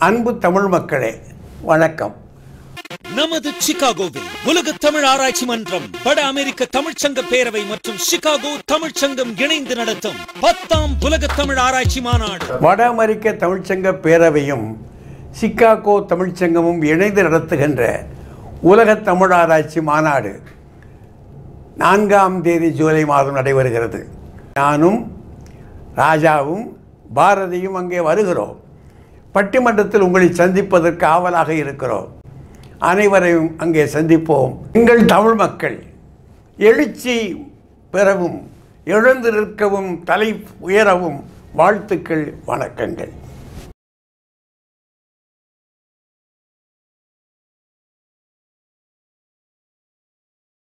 அன்பு தமிழ் மக்களே வணக்கம் நமது சிகாகோவில் உலக தமிழ் ஆராய்ச்சி மன்றம் வட அமெரிக்க தமிழ்ச்சங்க பேரவை மற்றும் சிகாகோ தமிழ்ச்சங்கம் இணைந்து நடத்தும் பத்தாம் உலக தமிழ் ஆராய்ச்சி மாநாடு வட அமெரிக்க தமிழ்ச்சங்க பேரவையும் சிக்காகோ தமிழ்ச்சங்கமும் இணைந்து நடத்துகின்ற உலக தமிழ் ஆராய்ச்சி மாநாடு நான்காம் தேதி ஜூலை மாதம் நடைபெறுகிறது நானும் ராஜாவும் பாரதியும் அங்கே வருகிறோம் பட்டிமன்றத்தில் உங்களை சந்திப்பதற்கு ஆவலாக இருக்கிறோம் அனைவரையும் அங்கே சந்திப்போம் எங்கள் தமிழ் மக்கள் எழுச்சி பெறவும் எழுந்து நிற்கவும் தலை உயரவும் வாழ்த்துக்கள் வணக்கங்கள்